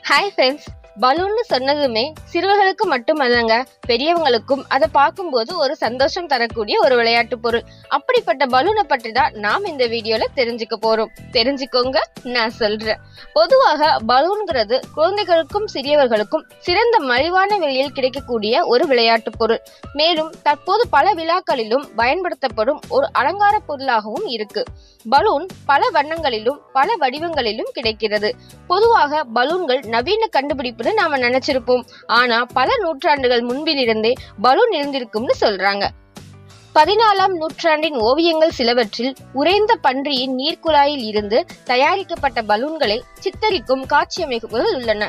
hi friends பலூன்னு சொன்னதுமே சிறுவர்களுக்கு மட்டுமல்லங்க பெரியவங்களுக்கும் அதை பார்க்கும்போது ஒரு சந்தோஷம் தரக்கூடிய ஒரு விளையாட்டு பொருள் அப்படிப்பட்ட பலூனை பற்றி தான் நாம் இந்த வீடியோல தெரிஞ்சுக்க போறோம் தெரிஞ்சுக்கோங்க நான் சொல்றேன் பொதுவாக பலூன்கிறது குழந்தைகளுக்கும் சிறியவர்களுக்கும் சிறந்த மலிவான விலையில் கிடைக்கக்கூடிய ஒரு விளையாட்டு பொருள் மேலும் தற்போது பல விழாக்களிலும் பயன்படுத்தப்படும் ஒரு அலங்கார பொருளாகவும் இருக்கு பலூன் பல வண்ணங்களிலும் பல வடிவங்களிலும் கிடைக்கிறது பொதுவாக பலூன்கள் நவீன கண்டுபிடிப்புன்னு நாம நினைச்சிருப்போம் ஆனா பல நூற்றாண்டுகள் முன்பிலிருந்தே பலூன் இருந்திருக்கும்னு சொல்றாங்க பதினாலாம் நூற்றாண்டின் ஓவியங்கள் சிலவற்றில் உறைந்த பன்றியின் நீர்க்குழாயில் இருந்து தயாரிக்கப்பட்ட பலூன்களை சித்தரிக்கும் காட்சியமைப்புகள் உள்ளன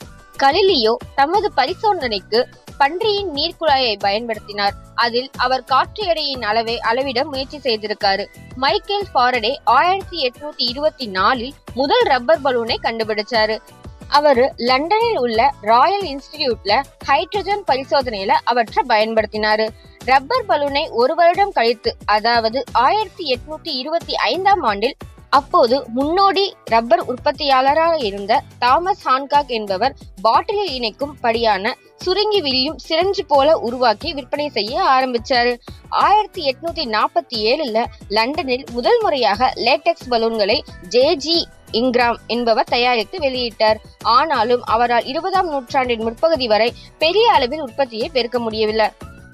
கலிலியோ தமது பரிசோதனைக்கு பன்றியின் நீர்க்குழாயை பயன்படுத்தினார் அதில் அவர் காற்று எடையின் அளவை அளவிட முயற்சி செய்திருக்காரு மைக்கேல் ஃபாரடே ஆயிரத்தி எட்நூத்தி இருபத்தி நாலில் முதல் ரப்பர் பலூனை கண்டுபிடிச்சாரு அவரு லண்டனில் உள்ள ராயல் இன்ஸ்டிடியூட்ல ஹைட்ரஜன் பரிசோதனையில அவற்றை பயன்படுத்தினாரு ரப்பர் பலூனை ஒரு வருடம் கழித்து அதாவது ஆயிரத்தி எட்நூத்தி இருபத்தி ஐந்தாம் ஆண்டில் அப்போது முன்னோடி ரப்பர் உற்பத்தியாளராக இருந்த தாமஸ் ஹான்காக் என்பவர் பாட்டிலில் இணைக்கும் படியான சுருங்கி விரியும் சிரஞ்சு போல உருவாக்கி விற்பனை செய்ய ஆரம்பிச்சாரு ஆயிரத்தி எட்நூத்தி நாற்பத்தி ஏழுல லண்டனில் முதல் முறையாக லேட்டெக்ஸ் பலூன்களை ஜே ஜி இங்கிராம் என்பவர் தயாரித்து வெளியிட்டார் ஆனாலும் அவரால் இருபதாம் நூற்றாண்டின் முற்பகுதி வரை பெரிய அளவில் உற்பத்தியை பெருக்க முடியவில்லை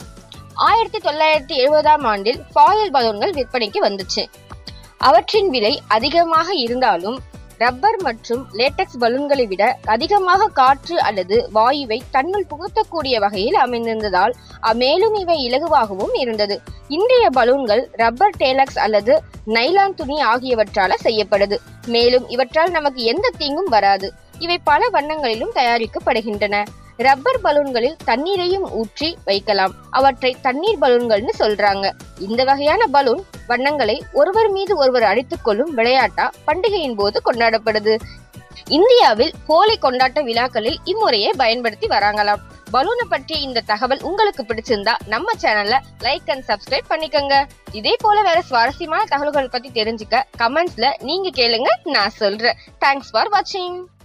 ஆயிரத்தி தொள்ளாயிரத்தி எழுபதாம் ஆண்டில் ஃபாயில் பலூன்கள் விற்பனைக்கு வந்துச்சு அவற்றின் விலை அதிகமாக இருந்தாலும் ரப்பர் மற்றும் லேட்டெக்ஸ் பலூன்களை விட அதிகமாக காற்று அல்லது வாயுவை தன்னுள் புகுத்தக்கூடிய வகையில் அமைந்திருந்ததால் அ- மேலும் இவை இலகுவாகவும் இருந்தது இன்றைய பலூன்கள் ரப்பர் டேலக்ஸ் அல்லது நைலான் துணி ஆகியவற்றால செய்யப்படுது மேலும் இவற்றால் நமக்கு எந்த தீங்கும் வராது இவை பல வண்ணங்களிலும் தயாரிக்கப்படுகின்றன ரப்பர் பலூன்களில் தண்ணீரையும் ஊற்றி வைக்கலாம் அவற்றை தண்ணீர் பலூன்கள்னு சொல்றாங்க இந்த வகையான பலூன் வண்ணங்களை ஒருவர் மீது ஒருவர் அடித்துக் கொள்ளும் விளையாட்டா பண்டிகையின் போது கொண்டாடப்படுது இந்தியாவில் ஹோலி கொண்டாட்ட விழாக்களில் இம்முறையை பயன்படுத்தி வராங்களாம் பலூனை பற்றிய இந்த தகவல் உங்களுக்கு பிடிச்சிருந்தா நம்ம சேனல்ல லைக் அண்ட் சப்ஸ்கிரைப் பண்ணிக்கோங்க இதே போல வேற சுவாரஸ்யமான தகவல்கள் பத்தி தெரிஞ்சுக்க கமெண்ட்ஸ்ல நீங்க கேளுங்க நான் சொல்றேன் தேங்க்ஸ் ஃபார் வாட்சிங்